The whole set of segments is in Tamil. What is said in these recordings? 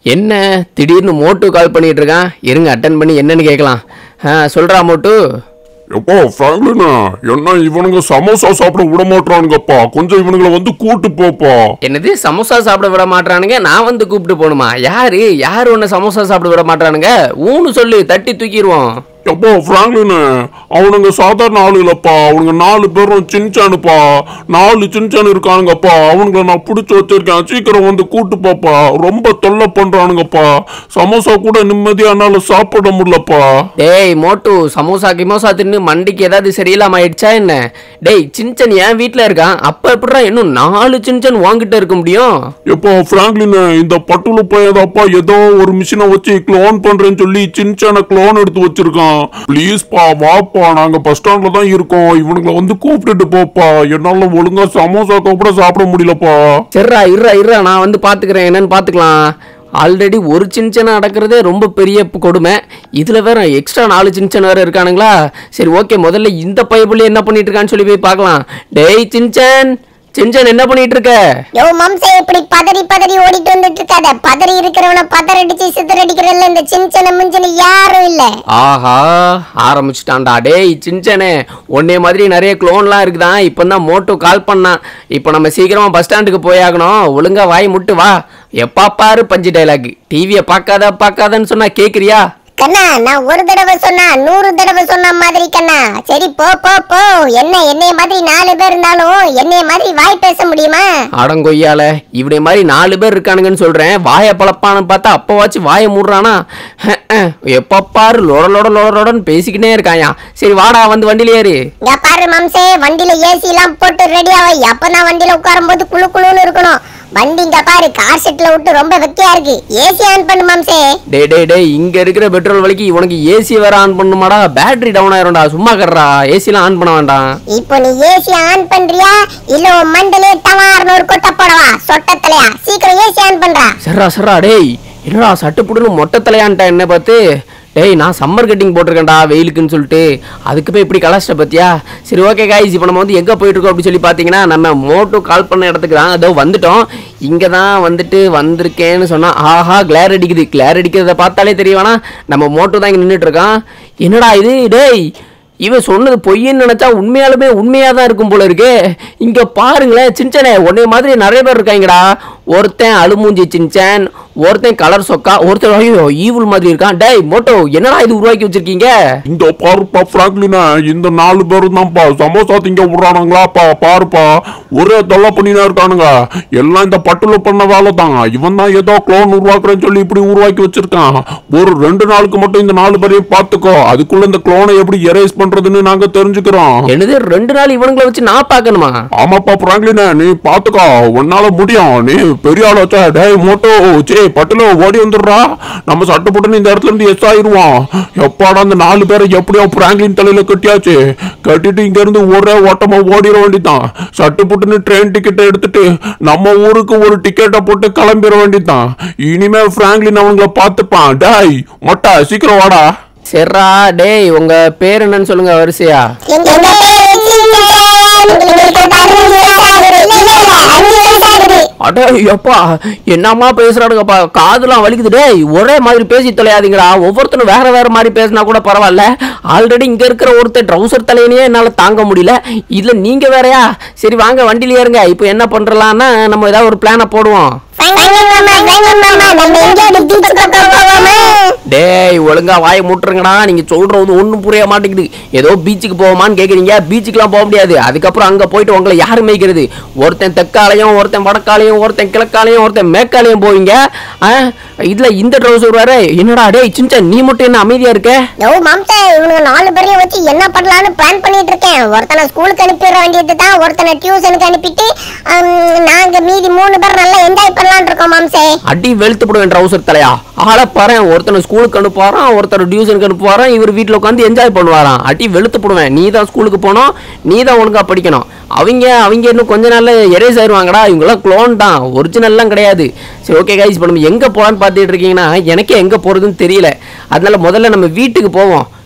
என்ன திடீர்னு மோட்டு கால் பண்ணிட்டு இருக்கான் இருங்க அட்டன் பண்ணி என்னன்னு கேட்கலாம் ஆ சொல்றா மோட்டு எப்போ ஃப்ராங்க்லினா என்ன இவனுங்க சமோசா சாப்பிட விட மாட்டானுங்கப்பா கொஞ்சம் இவனுங்களை வந்து கூட்டு போப்பா என்னது சமோசா சாப்பிட விட மாட்டானுங்க நான் வந்து கூப்பிட்டு போகணுமா யாரு யார் உன்னை சமோசா சாப்பிட விட மாட்டானுங்க ஊன்னு சொல்லு தட்டி தூக்கிடுவோம் எப்போ ஃப்ராங்க்லின் அவனுங்க சாதாரண ஆளு இல்லப்பா அவனுங்க நாலு பேரும் சின்சானுப்பா நாலு சின்சான் இருக்கானுங்கப்பா அவனுங்கள நான் பிடிச்சி வச்சிருக்கேன் சீக்கிரம் வந்து கூட்டு போப்பா ரொம்ப தொல்லை பண்றானுங்கப்பா சமோசா கூட நிம்மதியா என்னால சாப்பிட முடியலப்பா டேய் மோட்டு சமோசா கிமோசா தின்னு மண்டிக்கு ஏதாவது சரியில்லாம ஆயிடுச்சா என்ன டேய் சின்சன் என் வீட்டில் இருக்கான் அப்ப எப்படிடா இன்னும் நாலு சின்சன் வாங்கிட்ட இருக்க முடியும் எப்போ ஃப்ராங்க்லின் இந்த பட்டுல பையதாப்பா ஏதோ ஒரு மிஷினை வச்சு க்ளோன் பண்றேன்னு சொல்லி சின்சான க்ளோன் எடுத்து வச்சிருக்கான் ப்ளீஸ்ப்பா வாப்பா நாங்க பஸ் ஸ்டாண்ட்ல தான் இருக்கோம் இவனுங்களை வந்து கூப்பிட்டுட்டு போப்பா என்னால ஒழுங்கா சமோசா கூட சாப்பிட முடியலப்பா சரிடா இருடா இருடா நான் வந்து பார்த்துக்கிறேன் என்னன்னு பார்த்துக்கலாம் ஆல்ரெடி ஒரு சின்சனை அடக்கிறதே ரொம்ப பெரிய ப- கொடுமை இதில் வேற எக்ஸ்ட்ரா நாலு சின்சன் வேற இருக்கானுங்களா சரி ஓகே முதல்ல இந்த பைப்புல என்ன பண்ணிட்டு இருக்கான்னு சொல்லி போய் பார்க்கலாம் டேய் சின்சன் சின்சன் என்ன பண்ணிட்டு இருக்க யோ மம்சே இப்படி பதறி பதறி ஓடிட்டு வந்துட்டு இருக்காத பதறி இருக்கிறவன பதறடிச்சு சிதறடிக்கிறதுல இந்த சின்ன மிஞ்சன யாரும் இல்ல ஆஹா ஆரம்பிச்சிட்டான்டா டேய் சின்சனே உன்னைய மாதிரி நிறைய க்ளோன்லாம் இருக்குதான் இப்போ தான் மோட்டோ கால் பண்ணான் இப்போ நம்ம சீக்கிரமா பஸ் ஸ்டாண்டுக்கு போயாகணும் ஒழுங்கா வாய் முட்டு வா எப்பா பாரு பஞ்சு டைலாக் டிவியை பார்க்காத பார்க்காதன்னு சொன்னா கேட்குறியா கண்ணா நான் ஒரு தடவை சொன்னா நூறு தடவை சொன்ன மாதிரி கண்ணா சரி போ போ போ என்ன என்னைய மாதிரி நாலு பேர் இருந்தாலும் என்னைய மாதிரி வாய் பேச முடியுமா அடங்கொய்யால இப்படி மாதிரி நாலு பேர் இருக்கானுங்கன்னு சொல்றேன் வாயை பழப்பான்னு பார்த்தா அப்பவாச்சும் வாயை மூடுறானா ஹ், ஹ், எப்ப பாரு லொட லொட லொட லொடன்னு பேசிக்கிட்டே இருக்காயா சரி வாடா வந்து வண்டியில ஏறு இங்க பாரு மம்சே வண்டியில ஏசி எல்லாம் போட்டு ரெடி ஆவை அப்பதான் வண்டியில உட்காரும் போது குளு குளுன்னு இருக்கணும் வண்டி இங்க பாரு கார் செட்ல விட்டு ரொம்ப வெக்கையா இருக்கு ஏசி ஆன் பண்ணு மம்சே டே டே டே இங்க இருக்கிற பெட்ரோல் விலைக்கு இவனுக்கு ஏசி வேற ஆன் பண்ணுமாடா பேட்டரி டவுன் ஆயிரும்டா சும்மா கர்றா ஏசிலாம் ஆன் பண்ண வேண்டாம் இப்போ நீ ஏசி ஆன் பண்றியா இல்ல உன் மண்டலே டவார்னு ஒரு கொட்டை போடவா சொட்டத்தலையா சீக்கிரம் ஏசி ஆன் பண்றா சர்ரா சர்ரா டேய் என்னடா சட்டு புடுன்னு மொட்டை தலையான்ட்டா என்ன பார்த்து டேய் நான் சம்மர் கட்டிங் போட்டிருக்கேன்டா வெயிலுக்குன்னு சொல்லிட்டு அதுக்கு போய் இப்படி கலாச்சிட்ட பார்த்தியா சரி ஓகே காய்ஸ் இப்போ நம்ம வந்து எங்கே போயிட்டு இருக்கோம் அப்படின்னு சொல்லி பார்த்தீங்கன்னா நம்ம மோட்டோ கால் பண்ண இடத்துக்கு தான் அதோ வந்துட்டோம் இங்கே தான் வந்துட்டு வந்திருக்கேன்னு சொன்னால் ஆஹா கிளார் அடிக்குது கிளார் அடிக்கிறத பார்த்தாலே தெரியவேனா நம்ம மோட்டோ தான் இங்கே நின்றுட்டு இருக்கான் என்னடா இது டேய் இவன் சொன்னது பொய்ன்னு நினைச்சா உண்மையாலுமே உண்மையா தான் இருக்கும் போல இருக்கு இங்க பாருங்களேன் சின்சனே உன்னை மாதிரி நிறைய பேர் இருக்காங்கடா ஒருத்தன் அழுமூஞ்சி சின்சன் ஒருத்தன் கலர் சொக்கா ஒருத்தன் ஐயோ ஈவில் மாதிரி இருக்கான் டேய் மோட்டோ என்னடா இது உருவாக்கி வச்சிருக்கீங்க இந்த பாருப்பா ஃப்ராங்க்லினா இந்த நாலு பேரும் தான்ப்பா சமோசா திங்க விடுறானுங்களாப்பா பாருப்பா ஒரே தொல்லை பண்ணினா இருக்கானுங்க எல்லாம் இந்த பட்டுல பண்ண வேலை தான் இவன் தான் ஏதோ க்ளோன் உருவாக்குறேன்னு சொல்லி இப்படி உருவாக்கி வச்சிருக்கான் ஒரு ரெண்டு நாளுக்கு மட்டும் இந்த நாலு பேரையும் பார்த்துக்கோ அதுக்குள்ள இந்த க்ளோனை எப்படி எரேஸ் பண்றதுன்னு நாங்க தெரிஞ்சுக்கிறோம் என்னது ரெண்டு நாள் இவனுங்களை வச்சு நான் பார்க்கணுமா ஆமாப்பா பிராங்க்லின நீ பாத்துக்கோ உன்னால முடியும் நீ பெரிய ஆள் வச்சா டேய் மோட்டோ சே பட்டுல ஓடி வந்துடுறா நம்ம சட்டப்பட்டு இந்த இடத்துல இருந்து எஸ் ஆயிருவோம் எப்பாடா அந்த நாலு பேரை எப்படியோ பிராங்க்லின் தலையில கட்டியாச்சு கட்டிட்டு இங்க இருந்து ஒரே ஓட்டமா ஓடிட வேண்டியதான் சட்டுப்புட்டுன்னு ட்ரெயின் டிக்கெட்டை எடுத்துட்டு நம்ம ஊருக்கு ஒரு டிக்கெட்டை போட்டு கிளம்பிட வேண்டியதான் இனிமே பிராங்க்லின் அவங்கள பார்த்துப்பான் டேய் மொட்டை சீக்கிரம் வாடா சரிடா டேய் உங்க பேர் என்னன்னு சொல்லுங்க வரிசையா எங்க பேரு சின்சன். உங்களுக்கு பதினஞ்சு வயசு ஆகுது. இல்ல, இல்ல, இல்ல, அஞ்சு வயசு ஆகுது. அடே எப்பா என்னம்மா பேசுறானுங்கப்பா காதுலாம் வலிக்குது டேய் ஒரே மாதிரி பேசி தொலையாதீங்கடா ஒவ்வொருத்தரும் வேற வேற மாதிரி பேசினா கூட பரவாயில்ல ஆல்ரெடி இங்க இருக்கிற ஒருத்தர் ட்ரௌசர் தலையனையே என்னால தாங்க முடியல இதுல நீங்க வேறயா சரி வாங்க வண்டியில ஏறுங்க இப்போ என்ன பண்றலாம்னா நம்ம ஏதாவது ஒரு பிளானை போடுவோம் வாங்க மாமா, வாங்க மாமா, நம்ம எங்கேயாவது beach பக்கம் போவோமா? டேய் ஒழுங்கா வாயை முட்டுருங்கடா நீங்க சொல்றது ஒன்றும் புரிய மாட்டேங்குது ஏதோ பீச்சுக்கு போவோமான்னு கேக்குறீங்க பீச்சுக்குலாம் போக முடியாது அதுக்கப்புறம் அங்க போயிட்டு உங்களை யாரு மேய்க்கிறது ஒருத்தன் தெற்காலையும் ஒருத்தன் வடக்காலையும் ஒருத்தன் கிழக்காலையும் ஒருத்தன் மேற்காலையும் போவீங்க ஆ, இதுல இந்த ட்ரௌசர் வேற என்னடா டேய் சின்சன் நீ மட்டும் என்ன அமைதியா இருக்க யோ, மாம்சே, இவனுங்க நாலு பேரையும் வச்சு என்ன பண்ணலாம்னு plan பண்ணிட்டு இருக்கேன் ஒருத்தனை ஸ்கூலுக்கு அனுப்பிட வேண்டியது தான் ஒருத்தனை டியூஷனுக்கு அனுப்பிட்டு ஹம், நாங்க மீதி மூணு பேர் நல்லா என்ஜாய் பண்ணலாம்னு இருக்கோம் மாம்சே அடி வெளுத்து போடுவேன் ட்ரௌசர் தலையா ஆள பாரு ஒருத்தனை ஸ்கூலுக்கு அனுப்புவாரான் ஒருத்தர் டியூஷனுக்கு அனுப்புவாரான் இவர் வீட்டில் உட்காந்து என்ஜாய் பண்ணுவாராம் அடி வெளுத்து போடுவேன் நீ தான் ஸ்கூலுக்கு போனோம் நீ தான் ஒழுங்கா படிக்கணும் அவங்க அவங்க இன்னும் கொஞ்ச நாள்ல எரேஸ் ஆயிருவாங்கடா இவங்கெல்லாம் க்ளோன் தான் ஒரிஜினல்லாம் கிடையாது சரி ஓகே கைஸ் இப்போ நம்ம எங்கே போகலான்னு பார்த்துட்டு இருக்கீங்கன்னா எனக்கே எங்கே போகிறதுன்னு தெரியல அதனால முதல்ல நம்ம வீட்டுக்கு போவோம்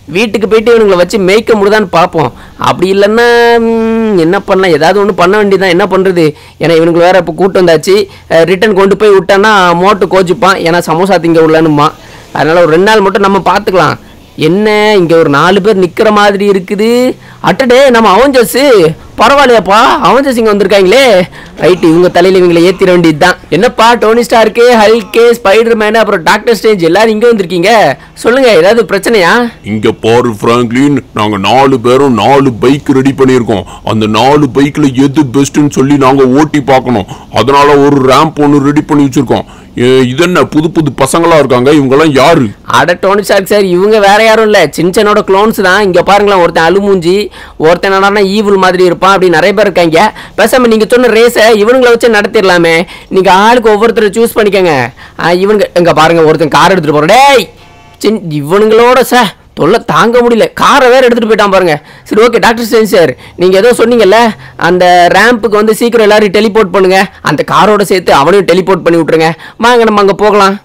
வீட்டுக்கு போயிட்டு இவனுங்களை வச்சு மேய்க்க முடியுதான்னு பார்ப்போம் அப்படி இல்லைன்னா ம், என்ன பண்ணலாம் ஏதாவது ஒன்று பண்ண வேண்டியதுதான் என்ன பண்ணுறது ஏன்னா இவனுக்கு வேற இப்போ கூட்டு வந்தாச்சு ரிட்டர்ன் கொண்டு போய் விட்டான்னா மோட்டு கோச்சிப்பான் ஏன்னா சமோசா திங்க உள்ளனுமா அதனால ஒரு ரெண்டு நாள் மட்டும் நம்ம பார்த்துக்கலாம் என்ன இங்க ஒரு நாலு பேர் நிக்கிற மாதிரி இருக்குது அட்டடே நம்ம அவஞ்சஸ் பரவாயில்லையாப்பா அவஞ்சஸ் இங்க வந்திருக்காங்களே ரைட் இவங்க தலையில இவங்களை ஏத்திர வேண்டியதுதான் என்னப்பா டோனி ஸ்டார்க்கு ஹல்கே ஸ்பைடர் மேன் அப்புறம் டாக்டர் ஸ்டேஞ்ச் எல்லாரும் இங்க வந்திருக்கீங்க சொல்லுங்க ஏதாவது பிரச்சனையா இங்க பாரு பிராங்க்லின் நாங்க நாலு பேரும் நாலு பைக் ரெடி பண்ணியிருக்கோம் அந்த நாலு பைக்ல எது பெஸ்ட்னு சொல்லி நாங்க ஓட்டி பார்க்கணும் அதனால ஒரு ரேம்ப் ஒன்று ரெடி பண்ணி வச்சிருக்கோம் ஏ, இது என்ன புது புது பசங்களா இருக்காங்க இவங்கெல்லாம் யாரு அட டோனி ஸ்டார்க் சார் இவங்க வேற யாரும் இல்ல சின்சனோட க்ளோன்ஸ் தான் இங்க பாருங்களேன் ஒருத்தன் அழுமூஞ்சி ஒருத்தன் என்னன்னா ஈவில் மாதிரி இருப்பான் அப்படி நிறைய பேர் இருக்காங்க பேசாம நீங்க சொன்ன ரேஸை இவனுங்களை வச்சு நடத்திடலாமே நீங்க ஆளுக்கு ஒவ்வொருத்தரை சூஸ் பண்ணிக்கங்க ஆ, இவனுங்க இங்க பாருங்க ஒருத்தன் கார் எடுத்துட்டு போறோம் டேய் சின் இவனுங்களோட சார் தொல்லை தாங்க முடியல காரை வேற எடுத்துட்டு போயிட்டான் பாருங்க சரி ஓகே டாக்டர் சேன் சார் நீங்க ஏதோ சொன்னீங்கல்ல அந்த ரேம்புக்கு வந்து சீக்கிரம் எல்லாரும் டெலிபோர்ட் பண்ணுங்க அந்த காரோட சேர்த்து அவனையும் டெலிபோர்ட் பண்ணி விட்டுருங்க வாங்க நம்ம அங்க போகலாம்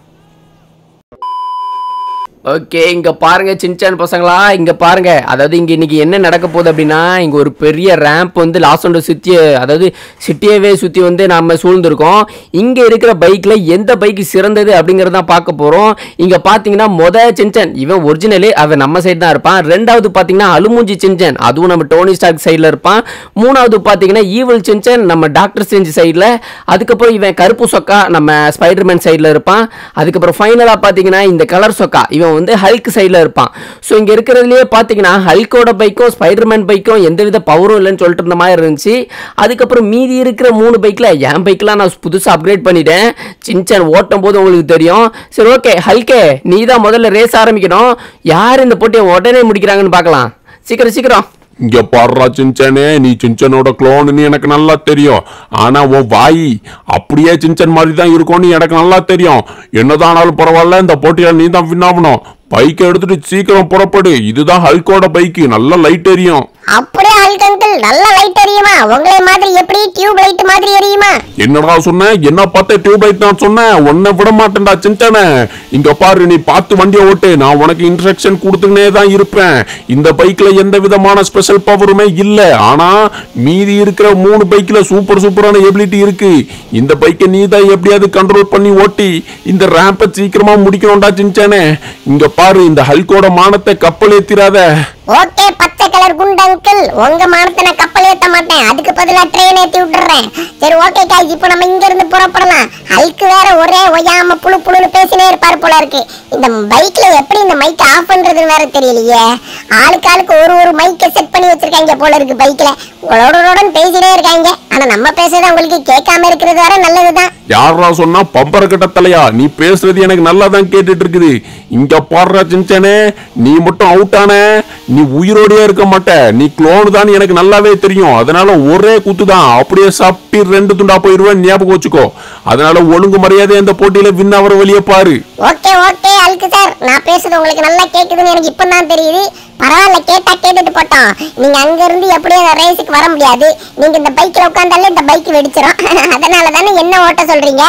ஓகே இங்க பாருங்க சின்சான் பசங்களா இங்க பாருங்க அதாவது இங்க இன்னைக்கு என்ன நடக்க போகுது அப்படின்னா இங்க ஒரு பெரிய ரேம்ப் வந்து லாஸ் அண்ட் சுத்தி அதாவது சிட்டியவே சுத்தி வந்து நம்ம சூழ்ந்திருக்கோம் இங்க இருக்கிற பைக்ல எந்த பைக் சிறந்தது அப்படிங்கறத பார்க்க போறோம் இங்க பாத்தீங்கன்னா மொத சின்சன் இவன் ஒரிஜினலு அவன் நம்ம சைடு தான் இருப்பான் ரெண்டாவது பாத்தீங்கன்னா அலுமூஞ்சி சின்சன் அதுவும் நம்ம டோனி ஸ்டார்க் சைடுல இருப்பான் மூணாவது பாத்தீங்கன்னா ஈவில் சின்சன் நம்ம டாக்டர் செஞ்சு சைடுல அதுக்கப்புறம் இவன் கருப்பு சொக்கா நம்ம ஸ்பைடர்மேன் சைடுல இருப்பான் அதுக்கப்புறம் ஃபைனலா பாத்தீங்கன்னா இந்த கலர் சொக்கா இவன் வந்து ஹல்க் சைடில் இருப்பான் ஸோ இங்கே இருக்கிறதுலையே பார்த்தீங்கன்னா ஹல்கோட பைக்கும் ஸ்பைடர்மேன் பைக்கும் எந்தவித பவரும் இல்லைன்னு சொல்லிட்டு இருந்த மாதிரி இருந்துச்சு அதுக்கப்புறம் மீதி இருக்கிற மூணு பைக்கில் என் பைக்கெலாம் நான் புதுசாக அப்கிரேட் பண்ணிட்டேன் சின்சன் ஓட்டும் போது உங்களுக்கு தெரியும் சரி ஓகே ஹல்கே நீ தான் முதல்ல ரேஸ் ஆரம்பிக்கணும் யார் இந்த போட்டியை உடனே முடிக்கிறாங்கன்னு பார்க்கலாம் சீக்கிரம் சீக்கிரம் இங்க பாடுறா சின்சனே நீ சின்சனோட குளோன்னு எனக்கு நல்லா தெரியும் ஆனா உன் வாய் அப்படியே சின்சன் மாதிரி தான் இருக்கும்னு எனக்கு நல்லா தெரியும் என்னதான் ஆனாலும் பரவாயில்ல இந்த போட்டியில நீ தான் வின்னாகணும் பைக்கை எடுத்துட்டு சீக்கிரம் புறப்படு இதுதான் ஹல்கோட பைக்கு நல்ல லைட் எரியும் அப்படியே ஹல்க் அங்கிள் நல்ல லைட் எரியுமா உங்களை மாதிரி எப்படி டியூப் லைட் மாதிரி எரியுமா என்னடா சொன்ன என்ன பார்த்து டியூப் லைட் நான் சொன்னேன் உன்னை விட மாட்டேன்டா சின்சனே இங்க பாரு நீ பார்த்து வண்டியை ஓட்டு நான் உனக்கு இன்ஸ்ட்ரக்ஷன் கொடுத்துக்கினே தான் இருப்பேன் இந்த பைக்ல எந்த விதமான ஸ்பெஷல் பவருமே இல்ல ஆனா மீதி இருக்கிற மூணு பைக்ல சூப்பர் சூப்பரான எபிலிட்டி இருக்கு இந்த பைக்கை நீ தான் எப்படியாவது கண்ட்ரோல் பண்ணி ஓட்டி இந்த ரேம்பை சீக்கிரமா முடிக்கணும்டா சின்சனே இங்க பாரு இந்த ஹல்கோட மானத்தை கப்பல் ஏத்திராத ஓகே பச்சை கலர் குண்டு அங்கிள் உங்க மானத்தை நான் கப்பல் ஏத்த மாட்டேன் அதுக்கு பதிலா ட்ரெயின் ஏத்தி விட்டுறேன் சரி ஓகே காய்ஸ் இப்போ நம்ம இங்க இருந்து புறப்படலாம் ஹல்க் வேற ஒரே ஒய்யாம புழு புழுன்னு பேசினே இருப்பாரு போல இருக்கு இந்த பைக்ல எப்படி இந்த மைக் ஆஃப் பண்றதுன்னு வேற தெரியலையே ஆளுக்கு ஆளுக்கு ஒரு ஒரு மைக்கை செட் பண்ணி வச்சிருக்காங்க போல இருக்கு பைக்ல உடனுடன் பேசிட்டே இருக்காங்க ஆனா நம்ம பேசுறது உங்களுக்கு கேட்காம இருக்கிறது வேற நல்லதுதான் யாரா சொன்னா பம்பர கட்ட தலையா நீ பேசுறது எனக்கு நல்லா தான் கேட்டுட்டு இருக்குது இங்க பாடுற சின்சனே நீ மட்டும் அவுட் ஆன நீ உயிரோடயே இருக்க மாட்ட நீ குளோனு தான் எனக்கு நல்லாவே தெரியும் அதனால ஒரே குத்து தான் அப்படியே சாப்பிட்டு ரெண்டு துண்டா போயிருவேன் ஞாபகம் வச்சுக்கோ அதனால ஒழுங்கு மரியாதை இந்த போட்டியில வின் ஆகிற வழியை பாரு ஓகே ஓகே அல்கு சார் நான் பேசுறது உங்களுக்கு நல்லா கேக்குதுன்னு எனக்கு இப்பதான் தெரியுது பரவாயில்ல கேட்டா கேட்டுட்டு போட்டோம் நீங்க அங்க இருந்து எப்படியும் அந்த ரேஸுக்கு வர முடியாது நீங்க இந்த பைக்ல உட்காந்தாலே இந்த பைக் வெடிச்சிரும் அதனால தானே என்ன ஓட்ட சொல்றீங்க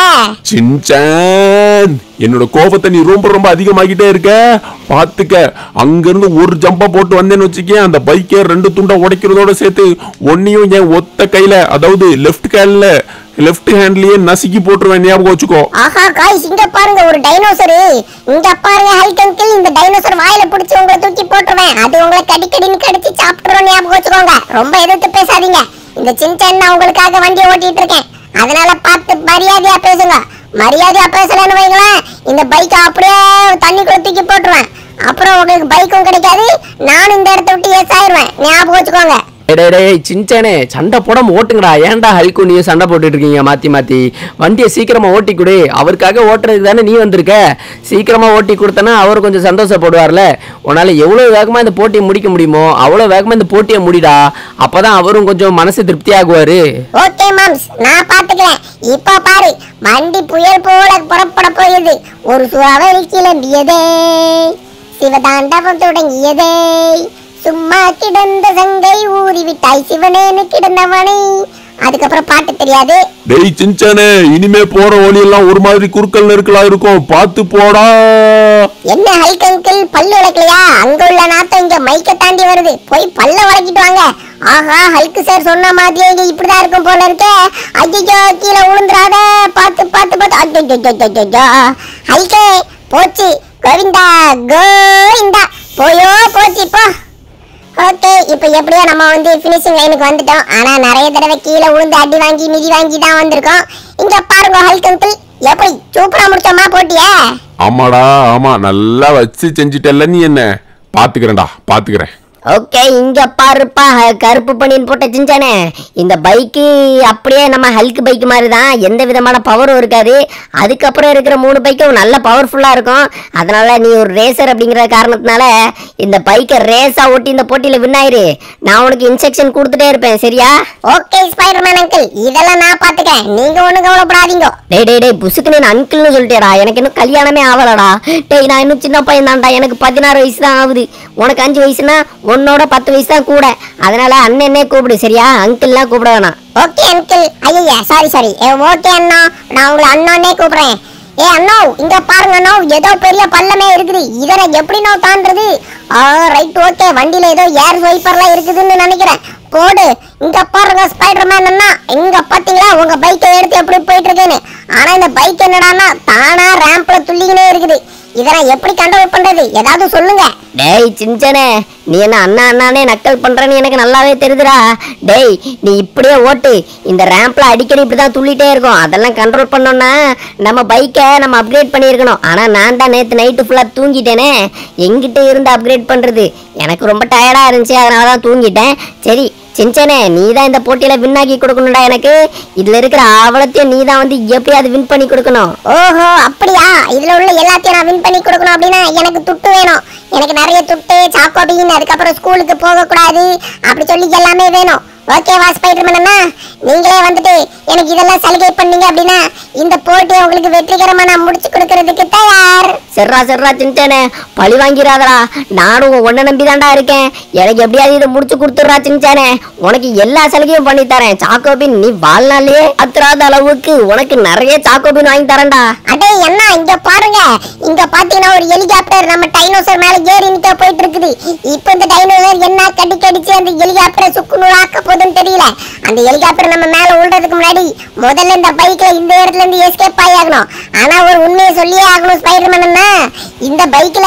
சின்சான் என்னோட கோபத்தை நீ ரொம்ப ரொம்ப அதிகமாகிட்டே இருக்க பாத்துக்க அங்கிருந்து ஒரு ஜம்பா போட்டு வந்தேன்னு வச்சுக்கேன் அந்த பைக்கை ரெண்டு துண்டா உடைக்கிறதோட சேர்த்து ஒன்னையும் என் ஒத்த கையில அதாவது லெஃப்ட் கையில லெஃப்ட் ஹேண்ட்லயே நசுக்கி போட்டுருவேன் ஞாபகம் வச்சுக்கோ ஆஹா காய்ஸ் இங்க பாருங்க ஒரு டைனோசர் இங்க பாருங்க ஹல்க் அங்கிள் இந்த டைனோசர் வாயில புடிச்சு உங்களை தூக்கி போட்டுருவேன் அது உங்களை கடிக்கடின்னு கடிச்சு சாப்பிட்டுரும் ஞாபகம் வச்சுக்கோங்க ரொம்ப எதிர்த்து பேசாதீங்க இந்த சின்ன நான் உங்களுக்காக வண்டியை ஓட்டிட்டு இருக்கேன் அதனால பார்த்து மரியாதையா பேசுங்க மரியாதையா பேசலன்னு வைங்களேன் இந்த பைக்கை அப்படியே தண்ணிக்குள்ள தூக்கி போட்டுருவேன் அப்புறம் உங்களுக்கு பைக்கும் கிடைக்காது நானும் இந்த இடத்த விட்டு எஸ் ஆயிருவேன் ஞாபகம் வச்சுக்கோங்க டேய், டேய் டேய் சின்சானே சண்டை போடாம ஓட்டுங்கடா ஏன்டா ஹல்கு நீ சண்டை போட்டுட்டு இருக்கீங்க மாத்தி மாத்தி வண்டியை சீக்கிரமா ஓட்டி கொடு அவருக்காக ஓட்டுறதுக்கு தானே நீ வந்திருக்க சீக்கிரமா ஓட்டி கொடுத்தனா அவர் கொஞ்சம் சந்தோஷப்படுவார்ல உன்னால எவ்வளவு வேகமா இந்த போட்டியை முடிக்க முடியுமோ அவ்வளவு வேகமா இந்த போட்டியை முடிடா அப்பதான் அவரும் கொஞ்சம் மனசு திருப்தி ஆகுவாரு ஓகே மாம்ஸ் நான் பாத்துக்கிறேன் இப்போ பாரு வண்டி புயல் போல புறப்பட போகுது ஒரு சுவரி கிளம்பியதே சிவதாண்டவம் தொடங்கியதே சும்மா கிடந்த சங்கை ஊறிவிட்டாய் சிவனேன்னு கிடந்தவனை அதுக்கப்புறம் பாட்டு தெரியாது டேய் சின்சானே இனிமே போற வழியெல்லாம் ஒரு மாதிரி குறுக்கல் நெருக்கலா இருக்கும் பார்த்து போடா என்ன ஹல்க் அங்கிள் பல்லு விளக்கலையா அங்க உள்ள நாத்தம் இங்க மைக்க தாண்டி வருது போய் பல்ல விளக்கிட்டு வாங்க ஆஹா ஹல்க் சார் சொன்ன மாதிரியே இங்க இப்படிதான் இருக்கும் போல இருக்கே ஐயோ கீழே விழுந்துறாத பார்த்து பார்த்து பார்த்து ஐயோ ஹல்கே போச்சு கோவிந்தா கோவிந்தா போயோ போச்சு போ ஓகே இப்போ எப்படியோ நம்ம வந்து ஃபினிஷிங் லைனுக்கு வந்துட்டோம் ஆனா நிறைய தடவை கீழே விழுந்து அடி வாங்கி மிதி வாங்கி தான் வந்திருக்கோம் இங்க பாருங்க ஹல்க் அங்கிள் எப்படி சூப்பரா முடிச்சோமா போட்டியே ஆமாடா ஆமா நல்லா வச்சு செஞ்சுட்டல்ல நீ என்ன பாத்துக்கிறேன்டா பாத்துக்கிறேன் ஓகே இங்க பாருப்பா கருப்பு பனியன் போட்ட சிஞ்சானே இந்த பைக்கு அப்படியே நம்ம ஹல்க் பைக் மாதிரி தான் எந்த விதமான பவரும் இருக்காது அதுக்கப்புறம் இருக்கிற மூணு பைக்கும் நல்ல பவர்ஃபுல்லா இருக்கும் அதனால நீ ஒரு ரேசர் அப்படிங்கிற காரணத்தினால இந்த பைக்கை ரேஸா ஓட்டி இந்த போட்டியில வின் ஆயிரு நான் உனக்கு இன்ஸ்ட்ரக்ஷன் கொடுத்துட்டே இருப்பேன் சரியா ஓகே ஸ்பைடர்மேன் அங்கிள் இதெல்லாம் நான் பாத்துக்கிறேன் நீங்க ஒண்ணும் கவலைப்படாதீங்க டேய் டேய் டேய் புசுக்கு நான் அங்கிள்னு சொல்லிட்டேடா எனக்கு இன்னும் கல்யாணமே ஆகலடா டேய் நான் இன்னும் சின்ன பையன் தான்டா எனக்கு பதினாறு வயசு தான் ஆகுது உனக்கு அஞ்சு வயசுனா உன்னோட பத்து வயசு தான் கூட அதனால அண்ணனே கூப்பிடு சரியா அங்கிள்லாம் கூப்பிட வேணாம் ஓகே அங்கிள் ஐயா சாரி சாரி ஓகே அண்ணா நான் உங்களை அண்ணானே கூப்பிடுறேன் ஏ அண்ணா இங்க பாருங்க அண்ணா ஏதோ பெரிய பள்ளமே இருக்குது இதை நான் எப்படி நான் தாண்டது ஆ ரைட் ஓகே வண்டியில ஏதோ ஏர் ஸ்வைப்பர்லாம் இருக்குதுன்னு நினைக்கிறேன் போடு இங்க பாருங்க ஸ்பைடர்மேன் அண்ணா இங்க பாத்தீங்களா உங்க பைக்கை எடுத்து எப்படி போயிட்டு இருக்கேன்னு ஆனா இந்த பைக் என்னடான்னா தானா ரேம்ப்ல துள்ளிக்கினே இருக்குது இதை நான் எப்படி கண்ட்ரோல் பண்றது ஏதாவது சொல்லுங்க டேய் சிஞ்சனே நீ என்ன அண்ணா அண்ணானே நக்கல் பண்றேன்னு எனக்கு நல்லாவே தெரியுதுடா டேய் நீ இப்படியே ஓட்டு இந்த ரேம்ப்ல அடிக்கடி இப்படிதான் துள்ளிட்டே இருக்கும் அதெல்லாம் கண்ட்ரோல் பண்ணோம்னா நம்ம பைக்கை நம்ம அப்கிரேட் பண்ணியிருக்கணும் ஆனா நான் தான் நேத்து நைட்டு ஃபுல்லா தூங்கிட்டேனே எங்கிட்ட இருந்து அப்கிரேட் பண்றது எனக்கு ரொம்ப டயர்டா இருந்துச்சு அதனால தான் தூங்கிட்டேன் சரி சிஞ்சனே நீ தான் இந்த போட்டியில வின் ஆக்கி கொடுக்கணும்டா எனக்கு இதுல இருக்கிற ஆவலத்தையும் நீ தான் வந்து எப்படியாவது வின் பண்ணி கொடுக்கணும் ஓஹோ அப்படியா இதுல உள்ள எல்லாத்தையும் நான் வின் பண்ணி கொடுக்கணும் அப்படின்னா எனக்கு துட்டு வேணும் எனக்கு நிறைய துட்டு சாக்கோபின் அதுக்கப்புறம் ஸ்கூலுக்கு போக கூடாது அப்படி சொல்லி எல்லாமே வேணும் ஓகேவா ஸ்பைடர்மேன் அண்ணா நீங்களே வந்துட்டு எனக்கு இதெல்லாம் சலுகை பண்ணீங்க அப்படின்னா இந்த போட்டியை உங்களுக்கு வெற்றிகரமா நான் முடிச்சு கொடுக்கறதுக்கு தயார் செர்ரா செர்ரா சின்ச்சனே பழி வாங்கிறாதடா நானும் உன்னை நம்பி தான்டா இருக்கேன் எனக்கு எப்படியாவது இதை முடிச்சு கொடுத்துட்றா சின்ச்சானே உனக்கு எல்லா சலுகையும் பண்ணி தரேன் சாக்கோபின் நீ வாழ்நாளே அத்துறாத அளவுக்கு உனக்கு நிறைய சாக்கோபின் வாங்கி தரேன்டா அடே என்ன இங்க பாருங்க இங்க பாத்தீங்கன்னா ஒரு ஹெலிகாப்டர் நம்ம டைனோசர் மேல ஏறி நிக்க போயிட்டு இருக்குது இப்போ இந்த டைனோசர் என்ன கடி கடிச்சு அந்த ஹெலிகாப்டரை சுக்கு நூறாக்க போகுதுன்னு தெரியல அந்த ஹெலிகாப்டர் நம்ம மேல விழுறதுக்கு முன்னாடி முதல்ல இந்த பைக்ல இந்த இடத்துல இருந்து எஸ்கேப் ஆகணும் ஆனா ஒரு உண்மையை சொல்லியே ஆகணும் ஸ்பைடர்மேன் இந்த பைக்ல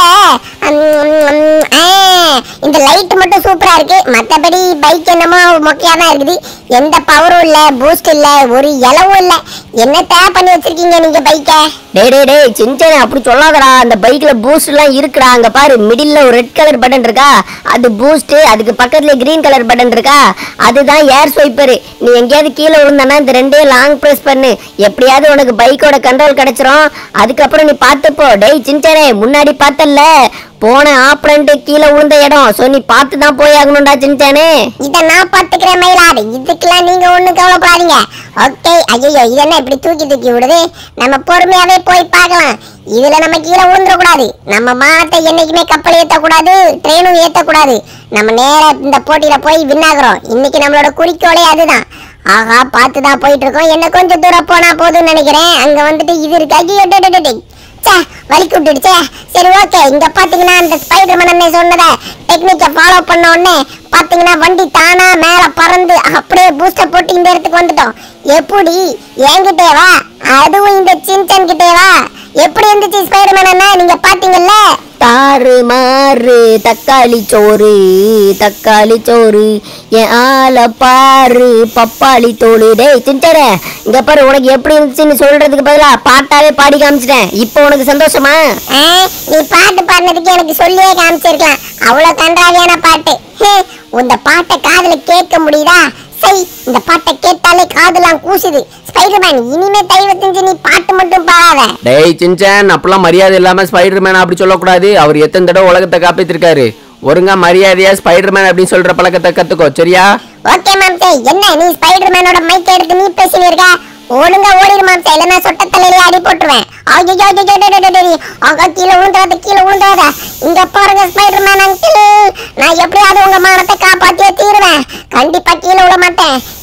இந்த லைட் மட்டும் சூப்பரா இருக்கு மத்தபடி பைக் என்னமோ மொக்கையா தான் இருக்குது எந்த பவரும் இல்ல பூஸ்ட் இல்ல ஒரு இலவும் இல்ல என்னத்த பண்ணி வச்சிருக்கீங்க நீங்க பைக்கை டேய் டேய் டேய் சின்ச்சனே அப்படி சொல்லாதடா அந்த பைக்ல பூஸ்ட் எல்லாம் இருக்குடா அங்க பாரு மிடில்ல ஒரு ரெட் கலர் பட்டன் இருக்கா அது பூஸ்ட் அதுக்கு பக்கத்துல கிரீன் கலர் பட்டன் இருக்கா அதுதான் ஏர் ஸ்வைப்பர் நீ எங்கேயாவது கீழே விழுந்தனா இந்த ரெண்டையும் லாங் பிரஸ் பண்ணு எப்படியாவது உனக்கு பைக்கோட கண்ட்ரோல் கிடைச்சிரும் அதுக்கப்புறம் நீ பார்த்துப்போ டேய் சின்ச்சனே முன்னாடி பார்த்தல்ல போன ஆப்ரண்ட் கீழே விழுந்த இடம் சோ நீ பார்த்து தான் போய் ஆகணும்டா சின்ச்சனே இத நான் பாத்துக்கிறேன் மயிலாடு இதுக்கெல்லாம் நீங்க ஒண்ணும் கவலைப்படாதீங்க ஓகே ஐயோ இது என்ன இப்படி தூக்கி தூக்கி விடுது நம்ம பொறுமையாவே போய் பார்க்கலாம் இதுல நம்ம கீழே விழுந்துட கூடாது நம்ம மானத்தை என்னைக்குமே கப்பல் ஏத்தக்கூடாது ட்ரெயினும் ஏத்தக்கூடாது நம்ம நேரா இந்த போட்டியில போய் வின் ஆகுறோம் இன்னைக்கு நம்மளோட குறிக்கோளே அதுதான் ஆஹா பார்த்து தான் போயிட்டு இருக்கோம் என்ன கொஞ்சம் தூரம் போனா போதும்னு நினைக்கிறேன் அங்க வந்துட்டு இது இருக்கு ஐயோ டே, டே, டே, டே. ச்சே வலிக்கு விட்டுடுச்சே சரி ஓகே இங்க பாத்தீங்கன்னா அந்த ஸ்பைடர் மன்னனை சொன்னத டெக்னிக்கை ஃபாலோ பண்ண உடனே பாத்தீங்கன்னா வண்டி தானா மேல பறந்து அப்படியே பூஸ்டர் போட்டு இந்த இடத்துக்கு வந்துட்டோம் எப்படி என்கிட்டே வா அதுவும் இந்த சின்சன் கிட்டே வா எப்படி இருந்துச்சு ஸ்பைடர் மன்னனா நீங்க பாத்தீங்கல்ல தாறு மாறு தக்காளி சோறு தக்காளி சோறு என் ஆள பாரு பப்பாளி தோடு டேய் சின்டரே இங்க பாரு உனக்கு எப்படி இருந்துச்சுன்னு சொல்றதுக்கு பதிலா பாட்டாவே பாடி காமிச்சிட்டேன் இப்போ உனக்கு சந்தோஷமா ஆ, நீ பாட்டு பாடினதுக்கு எனக்கு சொல்லியே காமிச்சிருக்கலாம் அவ்வளவு கன்றாவியான பாட்டு ஹே, இந்த பாட்டை காதுல கேட்க முடியுதா சை இந்த பாட்டை கேட்டாலே காதுலாம் கூசுது ஸ்பைடர்மேன் இனிமே தயவு செஞ்சு நீ பாட்டு மட்டும் பாடாத டேய் சின்சான் அப்பெல்லாம் மரியாதை இல்லாம ஸ்பைடர்மேன் அப்படி சொல்லக்கூடாது அவர் எத்தனை தடவை உலகத்தை காப்பாத்திருக்காரு ஒருங்கா மரியாதையா ஸ்பைடர்மேன் அப்படின்னு சொல்ற பழக்கத்தை கத்துக்கோ சரியா ஓகே மாம்சே என்ன நீ ஸ்பைடர்மேனோட மைக் எடுத்து நீ பேசினு இருக்க ஒழுங்கா ஓடிடு மாம்சே இல்லைன்னா சொட்ட தலையில அடி போட்டுருவேன் ஐயோ ஐயோ, ஐயோ, ஐயோ, ஐயோ, ஐயோ. ஆகா கீழே விழுந்துடாத கீழே விழுந்துடாத இங்க பாருங்க ஸ்பைடர்மேன் அங்கிள் நான் எப்படியாவது உங்க மானத்தை காப்பாத்தியே தீருவேன் கண்டிப்பா கீழே விட மாட்டேன்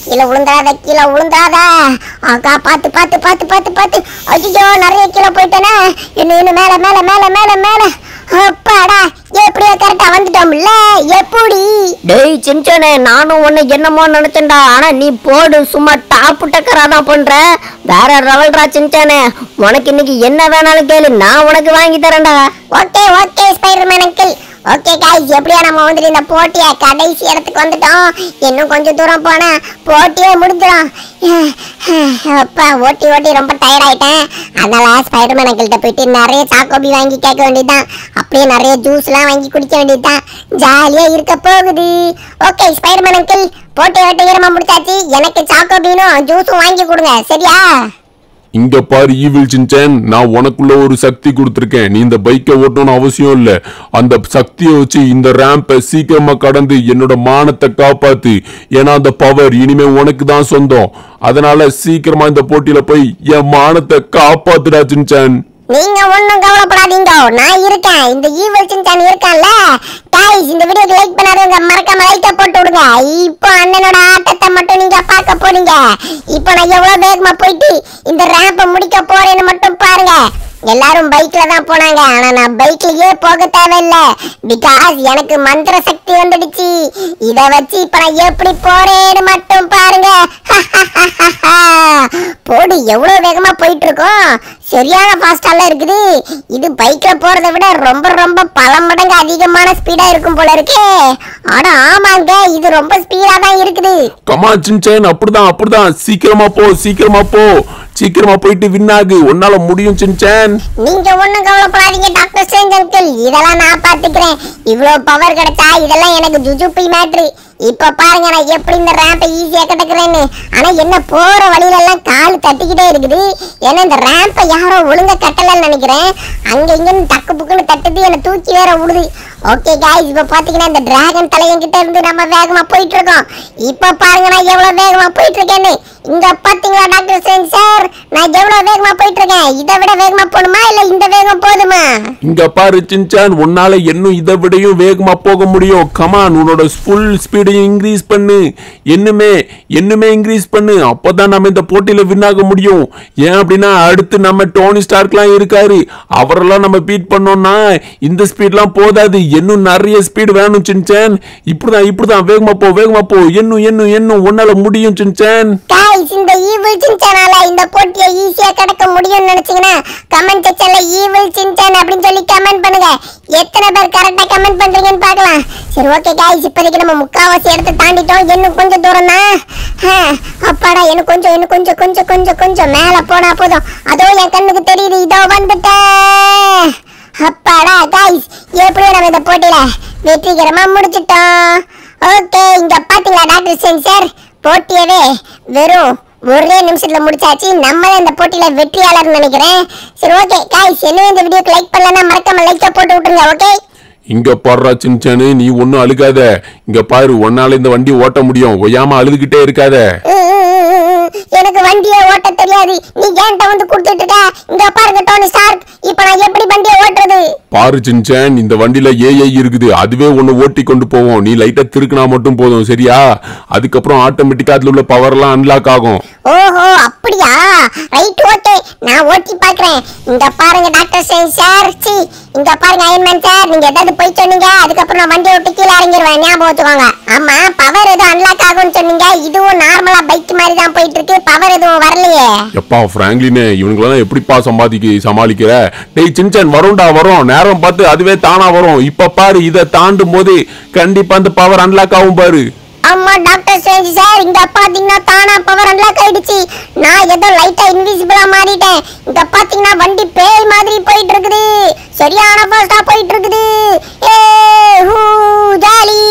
கீழே விழுந்தாத கீழே விழுந்தாத ஆக்கா பார்த்து பார்த்து பார்த்து பார்த்து பார்த்து ஐயோ நிறைய கீழே போயிட்டேனே இன்னும் இன்னும் மேல மேல மேல மேல மேல அப்பாடா எப்படியோ கரெக்டா வந்துட்டோம்ல எப்படி டேய் சின்சனே நானும் உன்னை என்னமோ நினைச்சேன்டா ஆனா நீ போடு சும்மா டாப்பு டக்கரா தான் பண்ற வேற லெவல்ரா சின்சனே உனக்கு இன்னைக்கு என்ன வேணாலும் கேளு நான் உனக்கு வாங்கி தரேன்டா okay okay Spiderman uncle okay guys எப்படியா நம்ம வந்துட்டு இந்த போட்டிய கடைசி இடத்துக்கு வந்துட்டோம் இன்னும் கொஞ்சம் தூரம் போனா போட்டியே முடிஞ்சிடும் அப்பா ஓட்டி ஓட்டி ரொம்ப டயர்ட் ஆயிட்டேன் அதனால ஸ்பைடர்மேன் அங்கிள்கிட்ட போயிட்டு நிறைய சாக்கோபி வாங்கி கேட்க வேண்டியதுதான் அப்படியே நிறைய ஜூஸ்லாம் வாங்கி குடிக்க வேண்டியதுதான் ஜாலியா இருக்க போகுது ஓகே ஸ்பைடர்மேன் அங்கிள் போட்டி வெட்டிகரமா முடிச்சாச்சு எனக்கு சாக்கோபீனும் ஜூஸும் வாங்கி கொடுங்க சரியா இங்க பாரு ஈவில் சின்சன் நான் உனக்குள்ள ஒரு சக்தி கொடுத்துருக்கேன் நீ இந்த பைக்கை ஓட்டணும்னு அவசியம் இல்ல அந்த சக்தியை வச்சு இந்த ரேம்பை சீக்கிரமா கடந்து என்னோட மானத்தை காப்பாத்து ஏன்னா அந்த பவர் இனிமே உனக்கு தான் சொந்தம் அதனால சீக்கிரமா இந்த போட்டியில போய் என் மானத்தை காப்பாத்துடா சின்சன் நீங்க ஒண்ணும் கவலைப்படாதீங்க நான் இருக்கேன் இந்த ஈவல் சின்சான் இருக்கான்ல கைஸ் இந்த வீடியோக்கு லைக் பண்ணாதவங்க மறக்காம லைக்க போட்டு விடுங்க இப்போ அண்ணனோட ஆட்டத்தை மட்டும் நீங்க பார்க்க போறீங்க இப்போ நான் எவ்வளவு வேகமா போயிட்டு இந்த ரேம்பை முடிக்க போறேன்னு மட்டும் பாருங்க எல்லாரும் பைக்ல தான் போனாங்க ஆனா நான் பைக்லயே போக தேவையில்ல பிகாஸ் எனக்கு மந்திர சக்தி வந்துடுச்சு இத வச்சு இப்ப நான் எப்படி போறேன்னு மட்டும் பாருங்க போடு எவ்வளவு வேகமா போயிட்டு இருக்கோம் சரியான ஃபாஸ்டால இருக்குது இது பைக்ல போறதை விட ரொம்ப ரொம்ப பல மடங்கு அதிகமான ஸ்பீடா இருக்கும் போல இருக்கே ஆனா ஆமாங்க இது ரொம்ப ஸ்பீடா தான் இருக்குது கமா சின்சன் அப்படிதான் அப்படிதான் சீக்கிரமா போ சீக்கிரமா போ சீக்கிரமா போயிட்டு வின் ஆகு உன்னால முடியும் சின்சன் நீங்க ஒண்ணும் கவலைப்படாதீங்க டாக்டர் ஸ்ட்ரேஞ்ச் அங்கிள் இதெல்லாம் நான் பாத்துக்கிறேன் இவ்வளவு பவர் கிடைச்சா இதெல்லாம் எனக்கு ஜுஜுப்பி மேட்ரு இப்ப பாருங்க நான் எப்படி இந்த ரேம்பை ஈஸியா கிடக்குறேன்னு ஆனா என்ன போற வழியில எல்லாம் கால் தட்டிக்கிட்டே இருக்குது ஏன்னா இந்த ரேம்பை யாரோ ஒழுங்கா கட்டலன்னு நினைக்கிறேன் அங்க இங்கன்னு டக்கு புக்குன்னு தட்டுது என்ன தூக்கி வேற விடுது ஓகே காய்ஸ் இப்ப பாத்தீங்கன்னா இந்த டிராகன் தலையங்கிட்ட இருந்து நம்ம வேகமா போயிட்டு இருக்கோம் இப்ப பாருங்க நான் எவ்வளவு வேகமா போயிட்டு இருக்கேன்னு இங்க பாத்தீங்களா டாக்டர் ஸ்ட்ரேஞ்ச் சார் நான் எவ்வளவு வேகமா போயிட்டு இருக்கேன் இதை விட வேகமா போகணுமா இல்ல இந்த வேகம் போதுமா இங்க பாரு சின்சான் உன்னால இன்னும் இதை விடையும் வேகமா போக முடியும் கமான் உன்னோட ஃபுல் ஸ்பீடையும் இன்க்ரீஸ் பண்ணு இன்னுமே இன்னுமே இன்க்ரீஸ் பண்ணு அப்பதான் நம்ம இந்த போட்டியில வின் ஆக முடியும் ஏன் அப்படின்னா அடுத்து நம்ம டோனி ஸ்டார்க்லாம் இருக்காரு அவரெல்லாம் நம்ம பீட் பண்ணோம்னா இந்த ஸ்பீட்லாம் போதாது இன்னும் நிறைய ஸ்பீடு வேணும் சின்சான் இப்படிதான் இப்படிதான் வேகமா போ வேகமா போ இன்னும் இன்னும் இன்னும் உன்னால முடியும் சின்சான் காய்ஸ் இந்த ஈவில் சின்சானால இந்த போட்டியை ஈஸியா கடக்க முடியும்னு நினைச்சீங்கன்னா கமெண்ட் செக்ஷன்ல ஈவில் சின்சான் அப்படின்னு சொல்லி கமெண்ட் பண்ணுங்க எத்தனை பேர் கரெக்டா கமெண்ட் பண்றீங்கன்னு பார்க்கலாம் சரி ஓகே காய்ஸ் இப்போதைக்கு நம்ம முக்காவாசி இடத்த தாண்டிட்டோம் இன்னும் கொஞ்சம் தூரம் தான் அப்பாடா எனக்கு கொஞ்சம் இன்னும் கொஞ்சம் கொஞ்சம் கொஞ்சம் கொஞ்சம் மேல போனா போதும் அதோ என் கண்ணுக்கு தெரியுது இதோ வந்துட்டேன் அப்பாடா காய்ஸ் எப்படியோ நம்ம இந்த போட்டியில வெற்றிகரமா முடிச்சிட்டோம் ஓகே இங்க பாத்தீங்களா டாக்டர் சென்சர் போட்டியவே வெறும் ஒரே நிமிஷத்துல முடிச்சாச்சு நம்ம தான் இந்த போட்டியில வெற்றியாளர் நினைக்கிறேன் சரி ஓகே காய்ஸ் என்ன இந்த வீடியோக்கு லைக் பண்ணலன்னா மறக்காம லைக் போட்டு விட்டுருங்க ஓகே இங்க பாடுறா சின்சானு நீ ஒன்னும் அழுகாத இங்க பாரு உன்னால இந்த வண்டி ஓட்ட முடியும் ஒய்யாம அழுதுகிட்டே இருக்காத எனக்கு வண்டியை ஓட்ட தெரியாது நீ ஏன்ட்ட வந்து கொடுத்துட்டு இருக்க இங்க பாருங்க டோனி ஸ்டார்க் இப்போ நான் எப்படி வண்டியை ஓட்டுறது பாரு சின்சான் இந்த வண்டியில ஏஐ இருக்குது அதுவே ஒன்னு ஓட்டி கொண்டு போவோம் நீ லைட்டா திருக்குனா மட்டும் போதும் சரியா அதுக்கப்புறம் ஆட்டோமேட்டிக்கா அதுல உள்ள பவர் எல்லாம் அன்லாக் ஆகும் ஓஹோ அப்படியா ரைட் ஓகே நான் ஓட்டி பார்க்கறேன் இங்க பாருங்க டாக்டர் சேன் சார் சி இங்க பாருங்க அயன்மேன் சார் நீங்க ஏதாவது போய் சொன்னீங்க அதுக்கப்புறம் நான் வண்டியை விட்டு கீழே இறங்கிடுவேன் ஞாபகம் வச்சுக்கோங்க ஆமா பவர் எதுவும் அன்லாக் ஆகும்னு சொன்னீங்க இதுவும் நார்மலா பைக் மாதிரி தான் போயிட்டு இருக்கு பவர் எதுவும் வரலையே எப்பா பிராங்க்லினே இவனுங்களெல்லாம் எப்படிப்பா சம்பாதிக்க சமாளிக்கிற டேய் சின்சான் வரும்டா வரும் நேரம் பார்த்து அதுவே தானா வரும் இப்ப பாரு இதை தாண்டும் போது கண்டிப்பா அந்த பவர் அன்லாக் ஆகும் பாரு ஆமா டாக்டர் சேஞ்ச் சார் இங்க பாத்தீங்கன்னா தானா பவர் அன்லாக் ஆயிடுச்சு நான் ஏதோ லைட்டா இன்விசிபிளா மாறிட்டேன் இங்க பாத்தீங்கன்னா வண்டி பேய் மாதிரி போயிட்டு இருக்குது சரியான ஃபாஸ்டா போயிட்டு இருக்குது ஏ ஹூ ஜாலி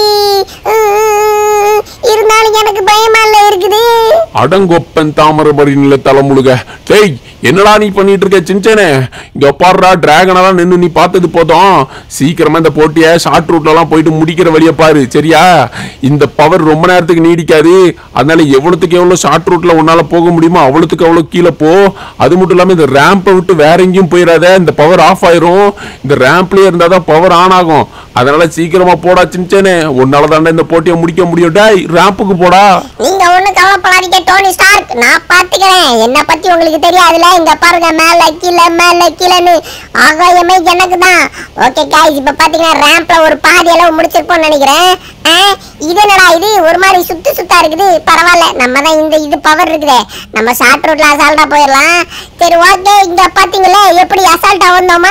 உம், இருந்தாலும் எனக்கு பயமா இல்ல இருக்குது அடங்கொப்பன் தாமரபரணி நில தலைமுழுக டேய் என்னடா நீ பண்ணிட்டு இருக்க சின்சனே இங்க பாடுறா டிராகனெல்லாம் நின்று நீ பார்த்தது போதும் சீக்கிரமா இந்த போட்டியை ஷார்ட் ரூட்லலாம் போயிட்டு முடிக்கிற வழியை பாரு சரியா இந்த பவர் ரொம்ப நேரத்துக்கு நீடிக்காது அதனால எவ்வளவுக்கு எவ்வளவு ஷார்ட் ரூட்ல உன்னால போக முடியுமோ அவ்வளவுக்கு அவ்வளவு கீழே போ அது மட்டும் இல்லாம இந்த ரேம்பை விட்டு வேற எங்கேயும் போயிடாத இந்த பவர் ஆஃப் ஆயிரும் இந்த ரேம்ப்லயே இருந்தாதான் பவர் ஆன் ஆகும் அதனால சீக்கிரமா போடா சின்ச்சேனே உன்னால தாண்டா இந்த போட்டியை முடிக்க முடியும் டேய் ரேம்புக்கு போடா நீங்க ஒண்ணு கவலைப்படாதீங்க டோனி ஸ்டார்க் நான் பாத்துக்கிறேன் என்ன பத்தி உங்களுக்கு தெரியாதுல இங்க பாருங்க மேல கீழே மேல கீழேன்னு ஆகாயமே எனக்கு தான் ஓகே காய்ஸ் இப்ப பாத்தீங்கன்னா ரேம்ப்ல ஒரு பாதி அளவு முடிச்சிருப்போம்னு நினைக்கிறேன் ஆ, இது என்னடா இது ஒரு மாதிரி சுத்து சுத்தா இருக்குது பரவாயில்ல நம்ம தான் இந்த இது பவர் இருக்குதே நம்ம ஷார்ட் ரூட்ல அசால்ட்டா போயிடலாம் சரி ஓகே இங்க பாத்தீங்களே எப்படி அசால்ட்டா வந்தோமா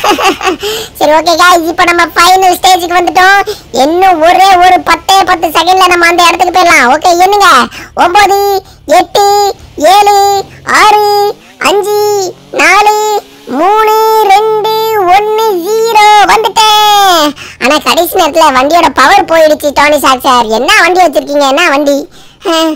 சரி ஓகே காய்ஸ் இப்போ நம்ம ஃபைனல் ஸ்டேஜுக்கு வந்துட்டோம் இன்னும் ஒரே ஒரு பத்தே பத்து செகண்ட்ல நம்ம அந்த இடத்துக்கு போயிடலாம் ஓகே என்னங்க ஒன்பது எட்டு ஏழு ஆறு அஞ்சு நாலு மூணு ரெண்டு ஒன்னு ஜீரோ வந்துட்டேன் ஆனா கடைசி நேரத்துல வண்டியோட பவர் போயிடுச்சு டோனி சார் சார் என்ன வண்டி வச்சிருக்கீங்க என்ன வண்டி அஹ்,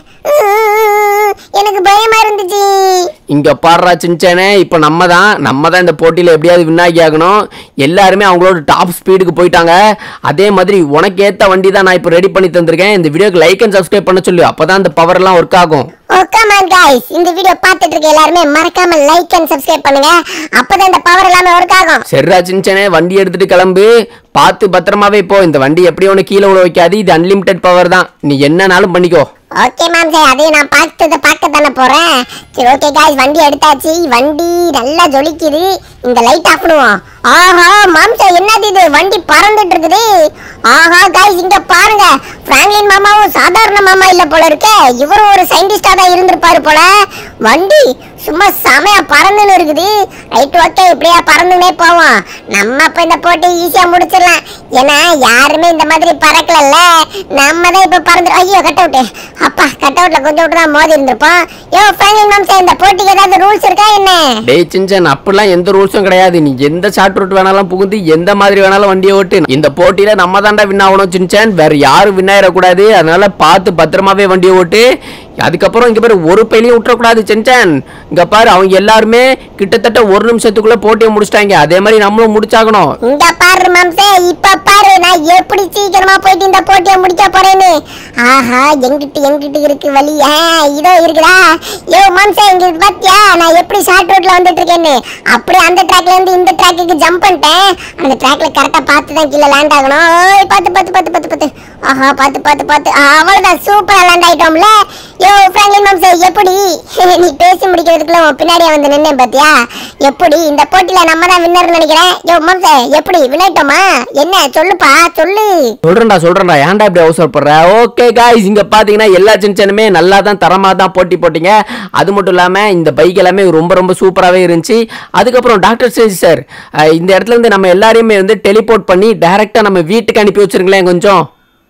உம், எனக்கு பயமா இருந்துச்சு இங்க பாடுறா சின்ச்சேனே இப்போ நம்ம தான் நம்ம தான் இந்த போட்டியில் எப்படியாவது வின்னாகி ஆகணும் எல்லாருமே அவங்களோட டாப் ஸ்பீடுக்கு போயிட்டாங்க அதே மாதிரி உனக்கு ஏத்த வண்டி தான் நான் இப்போ ரெடி பண்ணி தந்திருக்கேன் இந்த வீடியோக்கு லைக் அண்ட் சப்ஸ்கிரைப் பண்ண சொல்லு அப்பதான் இந்த பவர் எல்லாம் ஒர்க் ஆகும் ஓ கமான் गाइस இந்த வீடியோ பார்த்துட்டு இருக்க எல்லாருமே மறக்காம லைக் அண்ட் சப்ஸ்கிரைப் பண்ணுங்க அப்பதான் இந்த பவர் எல்லாமே ஒர்க் ஆகும் சரிடா சின்ச்சேனே வண்டி எடுத்துட்டு கிளம்பு பார்த்து பத்திரமாவே போ இந்த வண்டி எப்படி உனக்கு கீழே விட வைக்காது இது அன்லிமிட்டெட் பவர் தான் நீ என்னனாலும் பண்ணிக்கோ ஓகே மேம் சார் அதையும் நான் பார்த்ததை பார்க்க தானே போறேன் சரி ஓகே காய்ஸ் வண்டி எடுத்தாச்சு வண்டி நல்லா ஜொலிக்குது இந்த லைட் ஆஃப் பண்ணுவோம் ஆஹா மாம்சா என்னது இது வண்டி பறந்துட்டு இருக்குது ஆஹா காய்ஸ் இங்க பாருங்க பிராங்க்லின் மாமாவும் சாதாரண மாமா இல்ல போல இருக்கே இவரும் ஒரு சயின்டிஸ்டா தான் இருந்திருப்பாரு போல வண்டி சும்மா செமையா பறந்துன்னு இருக்குது ரைட் ஓகே இப்படியா பறந்துனே போவோம் நம்ம இப்ப இந்த போட்டி ஈஸியா முடிச்சிடலாம் ஏன்னா யாருமே இந்த மாதிரி பறக்கலல்ல நம்ம தான் இப்ப பறந்து ஐயோ கட் அவுட் அப்பா கட் அவுட்ல கொஞ்சம் விட்டு தான் மோதி இருந்திருப்போம் யோ ஃபைனல் மேம் இந்த போட்டிக்கு ஏதாவது ரூல்ஸ் இருக்கா என்ன டேய் சின்சன் அப்படிலாம் எந்த ரூல்ஸும் கிடையாது நீ எந்த ஷார்ட் ரூட் வேணாலும் புகுந்து எந்த மாதிரி வேணாலும் வண்டியை ஓட்டு இந்த போட்டியில நம்ம தாண்டா வின் ஆகணும் சின்சன் வேற யாரும் வின் ஆயிடக்கூடாது அதனால பார்த்து பத்திரமாவே வண்டியை ஓட்டு அதுக்கப்புறம் இங்க பாரு ஒரு பையிலையும் விட்டுறக்கூடாது சின்சன் இங்க பாரு அவங்க எல்லாருமே கிட்டத்தட்ட ஒரு நிமிஷத்துக்குள்ள போட்டியை முடிச்சிட்டாங்க அதே மாதிரி நம்மளும் முடிச்சாகணும் இங்க பாரு மாம்சே இப்ப பாரு நான் எப்படி சீக்கிரமா போயிட்டு இந்த போட்டியை முடிக்க போறேன்னு ஆஹா எங்கிட்டு எங்கிட்டு இருக்கு வழி ஆ, இதோ இருக்குடா யோ மாம்சே இங்க இருக்கு பாத்தியா நான் எப்படி ஷார்ட் ரோட்ல வந்துட்டு இருக்கேன்னு அப்படியே அந்த ட்ராக்ல இருந்து இந்த ட்ராக்குக்கு ஜம்ப் பண்ணிட்டேன் அந்த ட்ராக்ல கரெக்டா பார்த்து தான் கீழே லேண்ட் ஆகணும் ஓய் பார்த்து பார்த்து பார்த்து பார்த்து பார்த்து ஆஹா பார்த்து பார்த்து பார்த்து ஆ, அவ்வளவுதான் சூப்பரா லேண்ட் ஆயிட்டோம்ல யோ ஃப்ராங்க்லின் மாம்சே எப்படி நீ பேசி முடிக்கிறதுக்குள்ள உன் பின்னாடியே வந்து நின்னேன் பாத்தியா எப்படி இந்த போட்டியில நம்ம தான் வின்னர் நினைக்கிறேன் யோ மாம்சே எப்படி விளையாட்டோமா என்ன சொல்லுப்பா சொல்லு சொல்றேன்டா சொல்றேன்டா ஏன்டா இப்படி அவசரப்படுற ஓகே காய்ஸ் இங்க பாத்தீங்கன்னா எல்லா சின்சனுமே நல்லா தான் தரமா தான் போட்டி போட்டீங்க அது மட்டும் இல்லாம இந்த பைக் எல்லாமே ரொம்ப ரொம்ப சூப்பராகவே இருந்துச்சு அதுக்கப்புறம் டாக்டர் சேஜ் சார் இந்த இடத்துல இருந்து நம்ம எல்லாரையுமே வந்து டெலிபோர்ட் பண்ணி டைரக்டா நம்ம வீட்டுக்கு அனுப்பி வச்சிருங்களேன் கொஞ்சம்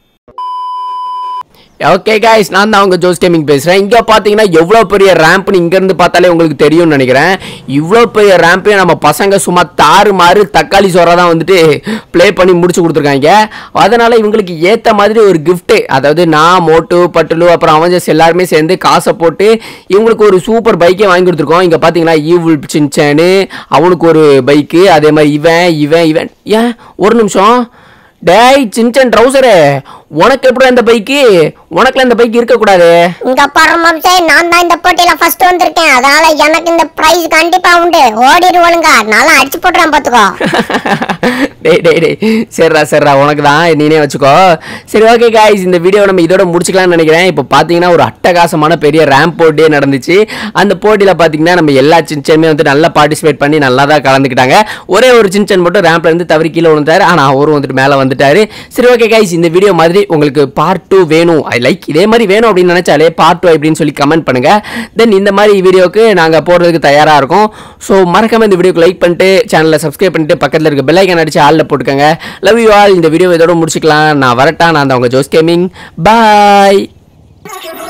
ஓகே காய்ஸ் நான் தான் அவங்க ஜோஸ் கேமிங் பேசுகிறேன் இங்கே பார்த்தீங்கன்னா எவ்வளோ பெரிய ரேம்ப்னு இங்கேருந்து பார்த்தாலே உங்களுக்கு தெரியும்னு நினைக்கிறேன் இவ்வளோ பெரிய ரேம்பையும் நம்ம பசங்க சும்மா தாறு மாறு தக்காளி சோறா தான் வந்துட்டு ப்ளே பண்ணி முடிச்சு கொடுத்துருக்காங்க அதனால் இவங்களுக்கு ஏற்ற மாதிரி ஒரு கிஃப்ட்டு அதாவது நான் மோட்டு பட்டுலு அப்புறம் அவஞ்சஸ் எல்லாருமே சேர்ந்து காசை போட்டு இவங்களுக்கு ஒரு சூப்பர் பைக்கே வாங்கி கொடுத்துருக்கோம் இங்கே பார்த்தீங்கன்னா ஈவுல் சின்சேனு அவனுக்கு ஒரு பைக்கு அதே மாதிரி இவன் இவன் இவன் ஏன் ஒரு நிமிஷம் டேய் சின்சன் ட்ரௌசரு உனக்கு எப்படி அந்த பைக்கு உனக்குல இந்த பைக் இருக்கக்கூடாது இங்க பாரு மாம்சே நான் தான் இந்த போட்டியில ஃபர்ஸ்ட் வந்திருக்கேன் அதனால எனக்கு இந்த பிரைஸ் கண்டிப்பா உண்டு ஓடிடுவானுங்க நல்லா அடிச்சு போட்டுறேன் பாத்துக்கோ டேய் டேய் டேய் சரிடா சரிடா உனக்கு தான் நீனே வச்சுக்கோ சரி ஓகே காய்ஸ் இந்த வீடியோ நம்ம இதோட முடிச்சுக்கலாம்னு நினைக்கிறேன் இப்போ பார்த்தீங்கன்னா ஒரு அட்டகாசமான பெரிய ரேம்ப் போட்டியே நடந்துச்சு அந்த போட்டியில் பார்த்தீங்கன்னா நம்ம எல்லா சின்சனுமே வந்து நல்லா பார்ட்டிசிபேட் பண்ணி நல்லா தான் கலந்துக்கிட்டாங்க ஒரே ஒரு சின்சன் மட்டும் ரேம்ப்ல இருந்து தவறி கீழே விழுந்தாரு ஆனால் அவரும் வந்துட்டு மேலே வந்துட்டாரு சரி ஓகே காய்ஸ் இந்த வீடியோ மாதிரி உங்களுக்கு பார்ட் டூ வேணும் ஐ லைக் இதே மாதிரி வேணும் அப்படின்னு நினைச்சாலே பார்ட் டூ அப்படின்னு சொல்லி கமெண்ட் பண்ணுங்க தென் இந்த மாதிரி வீடியோக்கு நாங்கள் போடுறதுக்கு தயாராக இருக்கோம் ஸோ மறக்காம இந்த வீடியோக்கு லைக் பண்ணிட்டு சேனலை சப்ஸ்கிரைப் பண்ணிட்டு பக்கத்தில் இருக்க பெல் ஐக்கன் அடிச்சு ஆளில் போட்டுக்கோங்க லவ் யூ ஆல் இந்த வீடியோ இதோட முடிச்சுக்கலாம் நான் வரட்டா நான் தான் உங்கள் ஜோஸ் கேமிங் பாய்